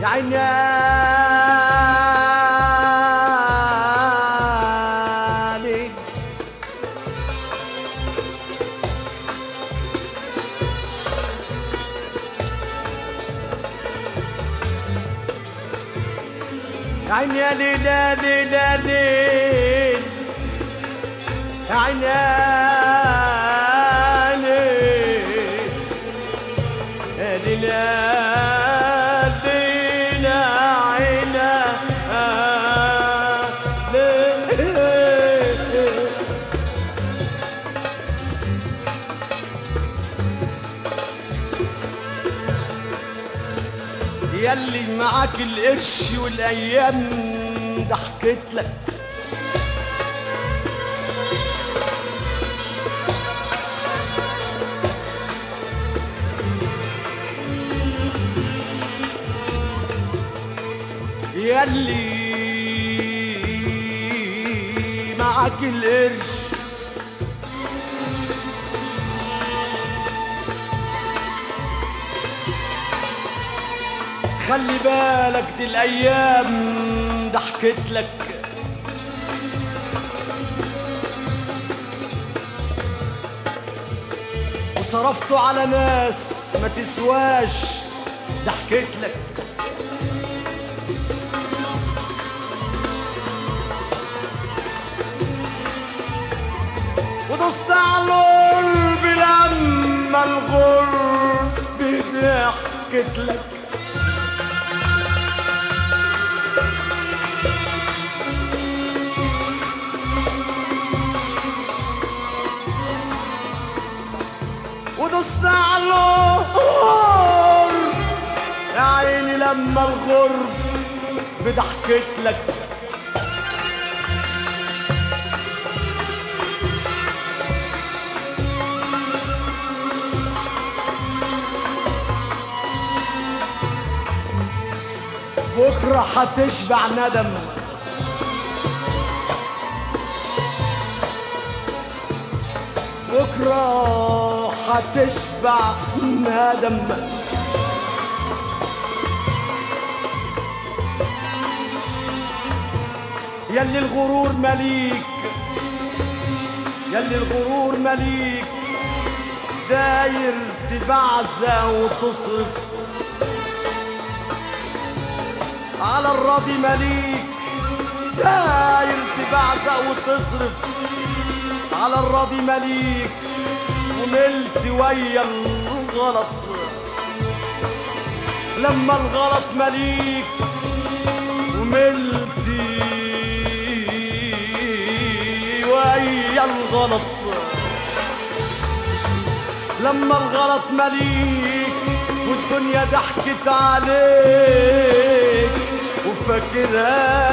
عيني عيني يا ليل يا ليل يا ليل يا عيني يا ليل يا ليل يا ليل يا عيني يا ليل ياللي معاك القرش والايام ضحكت لك ياللي معاك القرش خلي بالك دي الايام ضحكت لك وصرفته على ناس ما تسواش ضحكت لك ودست على القلب لما الغرب ضحكت لك ودست على الغرب يا عيني لما الغرب بضحكت لك بكرة هتشبع ندم بكرة هتشبع ندم يلي الغرور مليك يلي الغرور مليك داير تبعزة وتصرف على الراضي مليك داير تبعزق وتصرف على الراضي مليك وملت ويا الغلط لما الغلط مليك وملت ويا الغلط لما الغلط مليك والدنيا ضحكت عليك وفاكرها